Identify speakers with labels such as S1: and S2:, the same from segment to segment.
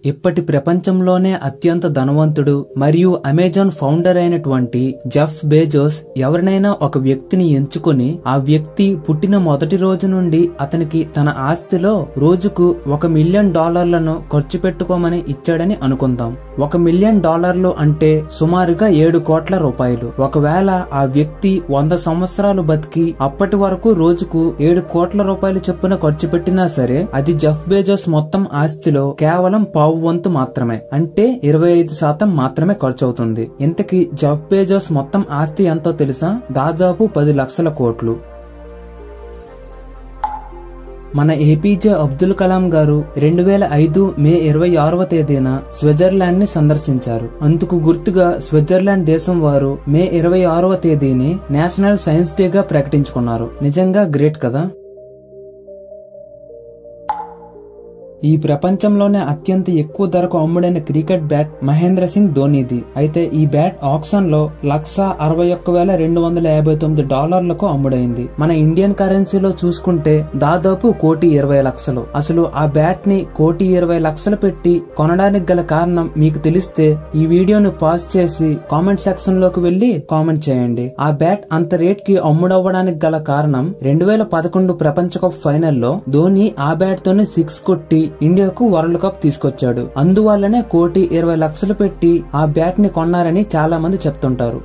S1: ఇప్పటి ప్రపంచంలోనే అత్యంత ధనవంతుడు మరియు అమెజాన్ ఫౌండర్ అయినటువంటి జెఫ్ బేజోస్ ఎవరినైనా ఒక వ్యక్తిని ఎంచుకొని ఆ వ్యక్తి పుట్టిన మొదటి రోజు నుండి అతనికి తన ఆస్తిలో రోజుకు ఒక మిలియన్ డాలర్లను ఖర్చు పెట్టుకోమని ఇచ్చాడని అనుకుందాం ఒక మిలియన్ డాలర్లు అంటే సుమారుగా ఏడు కోట్ల రూపాయలు ఒకవేళ ఆ వ్యక్తి వంద సంవత్సరాలు బతికి అప్పటి వరకు రోజుకు ఏడు కోట్ల రూపాయలు చొప్పున ఖర్చు పెట్టినా సరే అది జెఫ్ బేజోస్ మొత్తం ఆస్తిలో కేవలం పావు వంతు మాత్రమే అంటే ఇరవై ఐదు శాతం మాత్రమే ఖర్చు అవుతుంది ఇంతకీ జెఫ్ బేజోస్ మొత్తం ఆస్తి ఎంతో తెలుసా దాదాపు పది లక్షల కోట్లు మన ఏపీజే అబ్దుల్ కలాం గారు రెండు వేల ఐదు మే ఇరవై ఆరవ తేదీన స్విట్జర్లాండ్ ని సందర్శించారు అందుకు గుర్తుగా స్విట్జర్లాండ్ దేశం వారు మే ఇరవై ఆరవ తేదీని నేషనల్ సైన్స్ డేగా ప్రకటించుకున్నారు నిజంగా గ్రేట్ కదా ఈ ప్రపంచంలోనే అత్యంత ఎక్కువ ధరకు అమ్ముడైన క్రికెట్ బ్యాట్ మహేంద్ర సింగ్ ధోనీది అయితే ఈ బ్యాట్ ఆక్షన్ లో లక్ష అరవై ఒక్క వేల రెండు వందల యాభై తొమ్మిది డాలర్లకు అమ్ముడైంది మన ఇండియన్ కరెన్సీలో చూసుకుంటే దాదాపు కోటి ఇరవై లక్షలు అసలు ఆ బ్యాట్ ని కోటి ఇరవై లక్షలు పెట్టి కొనడానికి గల కారణం మీకు తెలిస్తే ఈ వీడియోను పాస్ చేసి కామెంట్ సెక్షన్ లోకి వెళ్లి కామెంట్ చేయండి ఆ బ్యాట్ అంత రేట్ కి అమ్ముడవ్వడానికి గల కారణం రెండు వేల పదకొండు ప్రపంచ కప్ ఫైనల్లో ధోని ఆ బ్యాట్ తోనే సిక్స్ కొట్టి ఇండియాకు వరల్డ్ కప్ తీసుకొచ్చాడు అందువల్లనే కోటి ఇరవై లక్షలు పెట్టి ఆ బ్యాట్ ని కొన్నారని చాలా మంది చెప్తుంటారు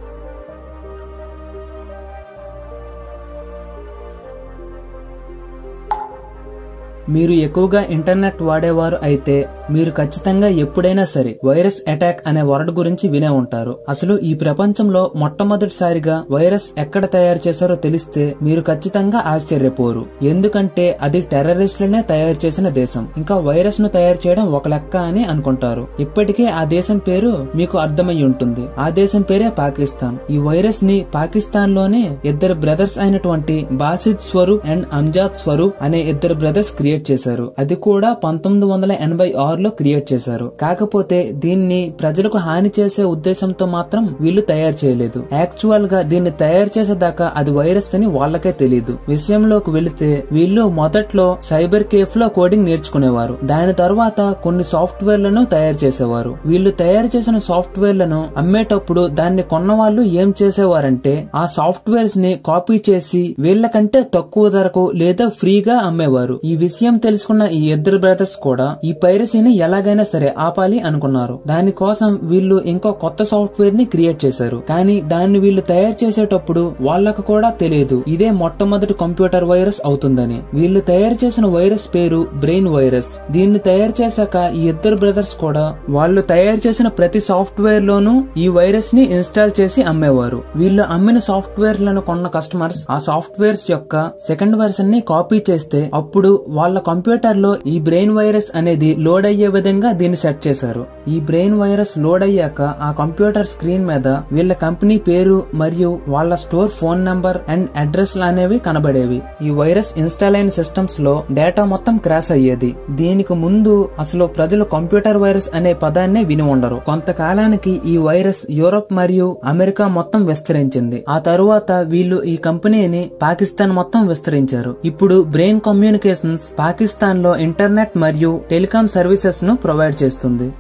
S1: మీరు ఎక్కువగా ఇంటర్నెట్ వాడేవారు అయితే మీరు ఖచ్చితంగా ఎప్పుడైనా సరే వైరస్ అటాక్ అనే వర్డ్ గురించి వినే ఉంటారు అసలు ఈ ప్రపంచంలో మొట్టమొదటిసారిగా వైరస్ ఎక్కడ తయారు చేశారో తెలిస్తే మీరు ఖచ్చితంగా ఆశ్చర్యపోరు ఎందుకంటే అది టెర్రరిస్టులనే తయారు చేసిన దేశం ఇంకా వైరస్ ను తయారు చేయడం ఒక లెక్క అని అనుకుంటారు ఇప్పటికే ఆ దేశం పేరు మీకు అర్థమై ఉంటుంది ఆ దేశం పేరే పాకిస్తాన్ ఈ వైరస్ ని పాకిస్తాన్ లోనే ఇద్దరు బ్రదర్స్ అయినటువంటి బాసిద్ స్వరూప్ అండ్ అంజాద్ స్వరూప్ అనే ఇద్దరు బ్రదర్స్ క్రియేట్ చేశారు అది కూడా పంతొమ్మిది వందల ఎనభై ఆరులో క్రియేట్ చేశారు కాకపోతే దీన్ని ప్రజలకు హాని చేసే ఉద్దేశంతో మాత్రం వీళ్ళు తయారు చేయలేదు యాక్చువల్ గా దీన్ని తయారు చేసేదాకా అది వైరస్ అని వాళ్ళకే తెలియదు విషయంలోకి వెళితే వీళ్ళు మొదట్లో సైబర్ కేఫ్ లో కోడింగ్ నేర్చుకునేవారు దాని తర్వాత కొన్ని సాఫ్ట్వేర్లను తయారు చేసేవారు వీళ్ళు తయారు చేసిన సాఫ్ట్వేర్లను అమ్మేటప్పుడు దాన్ని కొన్న వాళ్ళు ఏం చేసేవారంటే ఆ సాఫ్ట్వేర్స్ ని కాపీ చేసి వీళ్ళకంటే తక్కువ ధరకు లేదా ఫ్రీగా అమ్మేవారు ఈ విషయం తెలుసుకున్న ఈ ఇద్దరు బ్రదర్స్ కూడా ఈ పైరసీని ఎలాగైనా సరే ఆపాలి అనుకున్నారు దానికోసం వీళ్ళు ఇంకో కొత్త సాఫ్ట్వేర్ ని క్రియేట్ చేశారు కానీ దాన్ని వీళ్ళు తయారు చేసేటప్పుడు వాళ్ళకు కూడా తెలియదు ఇదే మొట్టమొదటి కంప్యూటర్ వైరస్ అవుతుందని వీళ్ళు తయారు చేసిన వైరస్ పేరు బ్రెయిన్ వైరస్ దీన్ని తయారు చేశాక ఈ ఇద్దరు బ్రదర్స్ కూడా వాళ్ళు తయారు చేసిన ప్రతి సాఫ్ట్వేర్ లోనూ ఈ వైరస్ ని ఇన్స్టాల్ చేసి అమ్మేవారు వీళ్ళు అమ్మిన సాఫ్ట్వేర్లను కొన్న కస్టమర్స్ ఆ సాఫ్ట్వేర్స్ యొక్క సెకండ్ వర్షన్ ని కాపీ చేస్తే అప్పుడు వాళ్ళ కంప్యూటర్ లో ఈ బ్రెయిన్ వైరస్ అనేది లోడ్ అయ్యే విధంగా దీన్ని సెట్ చేశారు ఈ బ్రెయిన్ వైరస్ లోడ్ అయ్యాక ఆ కంప్యూటర్ స్క్రీన్ మీద వీళ్ళ కంపెనీ పేరు మరియు వాళ్ళ store phone number and address అనేవి కనబడేవి ఈ వైరస్ ఇన్స్టాల్ అయిన సిస్టమ్స్ లో డేటా మొత్తం క్రాష్ అయ్యేది దీనికి ముందు అసలు ప్రజలు కంప్యూటర్ వైరస్ అనే పదాన్నే విని ఉండరు కొంతకాలానికి ఈ వైరస్ యూరోప్ మరియు అమెరికా మొత్తం విస్తరించింది ఆ తరువాత వీళ్ళు ఈ కంపెనీని పాకిస్తాన్ మొత్తం విస్తరించారు ఇప్పుడు బ్రెయిన్ కమ్యూనికేషన్స్ పాకిస్తాన్ లో ఇంటర్నెట్ మరియు టెలికాం సర్వీసెస్ ను ప్రొవైడ్ చేస్తుంది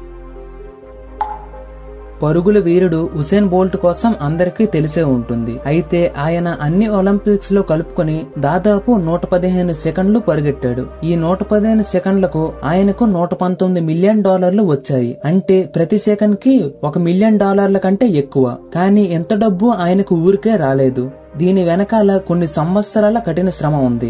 S1: పరుగుల వీరుడు ఉసేన్ బోల్ట్ కోసం అందరికీ తెలిసే ఉంటుంది అయితే ఆయన అన్ని ఒలింపిక్స్ లో కలుపుకొని దాదాపు నూట పదిహేను సెకండ్లు పరిగెట్టాడు ఈ నూట పదిహేను సెకండ్లకు ఆయనకు నూట పంతొమ్మిది మిలియన్ డాలర్లు వచ్చాయి అంటే ప్రతి సెకండ్ కి ఒక మిలియన్ డాలర్ల కంటే ఎక్కువ కానీ ఎంత డబ్బు ఆయనకు ఊరికే రాలేదు దీని వెనకాల కొన్ని సంవత్సరాల కఠిన శ్రమ ఉంది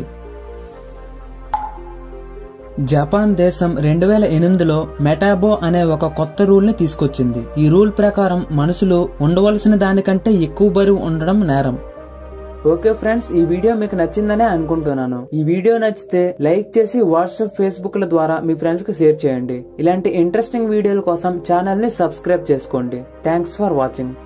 S1: జపాన్ దేశం రెండు వేల ఎనిమిదిలో మెటాబో అనే ఒక కొత్త రూల్ ని తీసుకొచ్చింది ఈ రూల్ ప్రకారం మనుషులు ఉండవలసిన దానికంటే ఎక్కువ బరువు ఉండడం నేరం ఓకే ఫ్రెండ్స్ ఈ వీడియో మీకు నచ్చిందనే అనుకుంటున్నాను ఈ వీడియో నచ్చితే లైక్ చేసి వాట్సాప్ ఫేస్బుక్ ల ద్వారా మీ ఫ్రెండ్స్ కి షేర్ చేయండి ఇలాంటి ఇంట్రెస్టింగ్ వీడియోల కోసం ఛానల్ ని సబ్స్క్రైబ్ చేసుకోండి థ్యాంక్స్ ఫర్ వాచింగ్